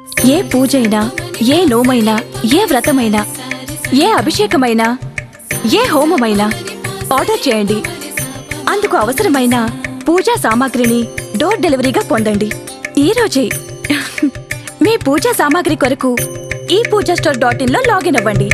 ఏ పూజైనా ఏ నోమైనా ఏ వ్రతమైనా ఏ అభిషేకమైనా ఏ హోమమైనా ఆర్డర్ చేయండి అందుకు అవసరమైన పూజా సామాగ్రిని డోర్ డెలివరీగా పొందండి ఈ రోజే మీ పూజా సామాగ్రి కొరకు ఈ పూజా స్టోర్ డాట్ ఇన్ లో లాగిన్ అవ్వండి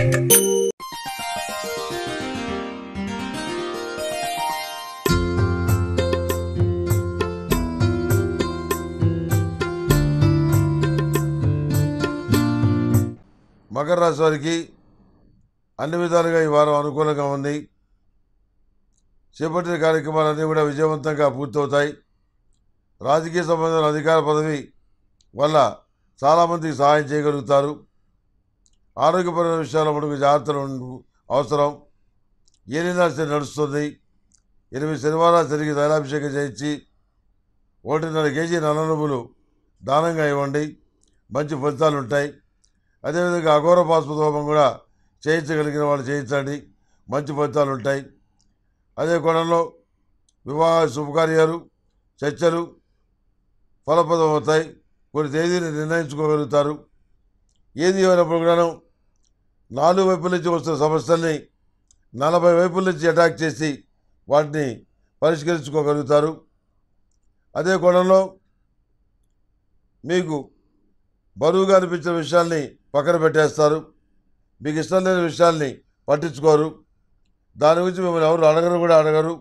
మకర రాశి వారికి అన్ని విధాలుగా ఈ వారం అనుకూలంగా ఉంది చేపట్టిన కార్యక్రమాలన్నీ కూడా విజయవంతంగా పూర్తవుతాయి రాజకీయ సంబంధమైన అధికార పదవి వల్ల చాలామందికి సహాయం చేయగలుగుతారు ఆరోగ్యపరమైన విషయాల్లో మనకు జాగ్రత్తలు ఉండు- అవసరం ఏలినా శని నడుస్తుంది ఎనిమిది శనివారాలు తిరిగి తైలాభిషేకం చేయించి ఒకటిన్నర కేజీ నల్ల నువ్వులు దానంగా ఇవ్వండి మంచి ఫలితాలు ఉంటాయి అదేవిధంగా అఘోర పాస్పద హోమం కూడా చేయించగలిగిన వాళ్ళు చేయించండి మంచి ఫలితాలు ఉంటాయి అదే కోణంలో వివాహ శుభకార్యాలు చర్చలు ఫలప్రదం అవుతాయి కొన్ని తేదీని నిర్ణయించుకోగలుగుతారు ఏది అయినప్పుడు కూడాను నాలుగు వైపుల నుంచి వస్తున్న సమస్యల్ని నలభై వైపుల నుంచి అటాక్ చేసి వాటిని పరిష్కరించుకోగలుగుతారు అదే కోణంలో మీకు బరువుగా అనిపించిన విషయాల్ని పక్కన పెట్టేస్తారు మీకు ఇష్టం లేని విషయాల్ని పట్టించుకోరు దాని గురించి మిమ్మల్ని ఎవరు అడగరు కూడా అడగరు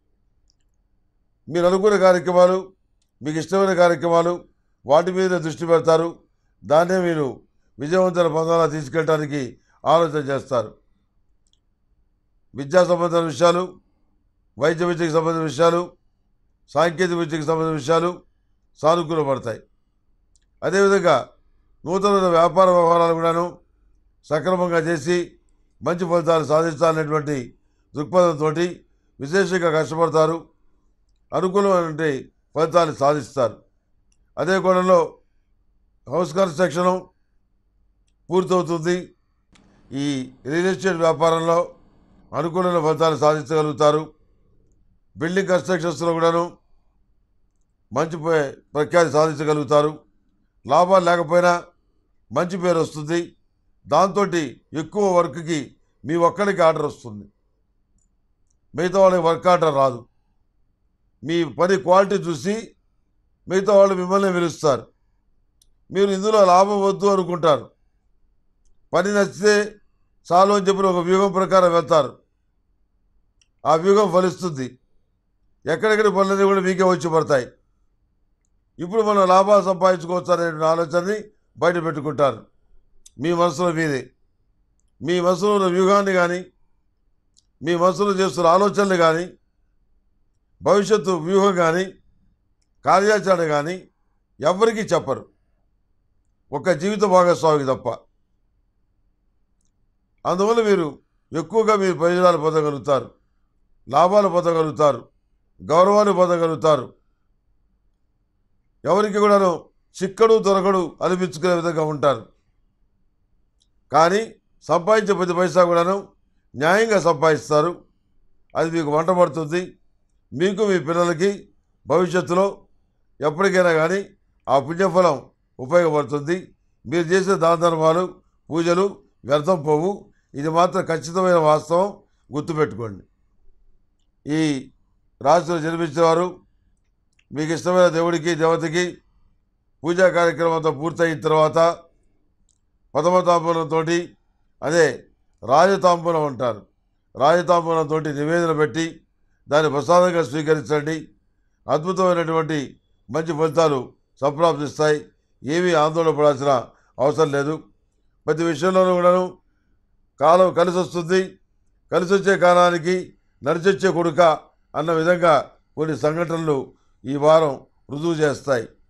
మీరు అనుకునే కార్యక్రమాలు మీకు ఇష్టమైన కార్యక్రమాలు వాటి మీద దృష్టి పెడతారు దాన్నే మీరు విజయవంతమైన పొందాలా తీసుకెళ్ళడానికి ఆలోచన చేస్తారు విద్యా సంబంధమైన విషయాలు వైద్య విద్యకు సంబంధించిన విషయాలు సాంకేతిక విద్యకు సంబంధించిన విషయాలు సానుకూలపడతాయి అదేవిధంగా నూతన వ్యాపార వ్యవహారాలు కూడాను సక్రమంగా చేసి మంచి ఫలితాలు సాధించాలనేటువంటి దృక్పథంతో విశేషంగా కష్టపడతారు అనుకూలమైనటువంటి ఫలితాలు సాధిస్తారు అదే కోణంలో హౌస్ కన్స్ట్రక్షను పూర్తవుతుంది ఈ రియల్ ఎస్టేట్ వ్యాపారంలో అనుకూలమైన ఫలితాలు సాధించగలుగుతారు బిల్డింగ్ కన్స్ట్రక్షన్స్లో కూడాను మంచి పే- ప్రఖ్యాతి సాధించగలుగుతారు లాభాలు లేకపోయినా మంచి పేరు వస్తుంది దాంతో ఎక్కువ వర్క్కి మీ ఒక్కడికి ఆర్డర్ వస్తుంది మిగతా వాళ్ళకి వర్క్ ఆర్డర్ రాదు మీ పని క్వాలిటీ చూసి మిగతా వాళ్ళు మిమ్మల్ని పిలుస్తారు మీరు ఇందులో లాభం వద్దు అనుకుంటారు పని నచ్చితే చాలు అని చెప్పిన ఒక వ్యూహం ప్రకారం వెళ్తారు ఆ వ్యూహం ఫలిస్తుంది ఎక్కడెక్కడ పనులన్నీ కూడా మీకే వచ్చి పడతాయి ఇప్పుడు మనం లాభాలు సంపాదించుకోవచ్చు అనే ఆలోచనని బయట పెట్టుకుంటారు మీ మనసులో మీదే మీ మనసులో ఉన్న వ్యూహాన్ని కానీ మీ మనసులో చేస్తున్న ఆలోచనలు కానీ భవిష్యత్తు వ్యూహం కానీ కార్యాచరణ కానీ ఎవరికీ చెప్పరు ఒక జీవిత భాగస్వామికి తప్ప అందువల్ల మీరు ఎక్కువగా మీరు ప్రయోజనాలు పొందగలుగుతారు లాభాలు పొందగలుగుతారు గౌరవాన్ని పొందగలుగుతారు ఎవరికి కూడాను చిక్కడు దొరకడు అనిపించుకునే విధంగా ఉంటారు కానీ సంపాదించే ప్రతి పైసా కూడాను న్యాయంగా సంపాదిస్తారు అది మీకు వంట పడుతుంది మీకు మీ పిల్లలకి భవిష్యత్తులో ఎప్పటికైనా కానీ ఆ పుణ్యఫలం ఉపయోగపడుతుంది మీరు చేసే దాన ధర్మాలు పూజలు వ్యర్థం పోవు ఇది మాత్రం ఖచ్చితమైన వాస్తవం గుర్తుపెట్టుకోండి ఈ రాశిలో జన్మించిన వారు మీకు ఇష్టమైన దేవుడికి దేవతకి పూజా కార్యక్రమంతో పూర్తయిన తర్వాత ప్రథమ తాంబూలంతో అదే రాజతాంబూలం అంటారు రాజతాంబూలంతో నివేదన పెట్టి దాన్ని ప్రసాదంగా స్వీకరించండి అద్భుతమైనటువంటి మంచి ఫలితాలు సంప్రాప్తిస్తాయి ఏమీ ఆందోళన పడాల్సిన అవసరం లేదు ప్రతి విషయంలోనూ కూడాను కాలం కలిసి వస్తుంది కలిసి వచ్చే కాలానికి నడిచొచ్చే కొడుక అన్న విధంగా కొన్ని సంఘటనలు ఈ వారం రుజువు చేస్తాయి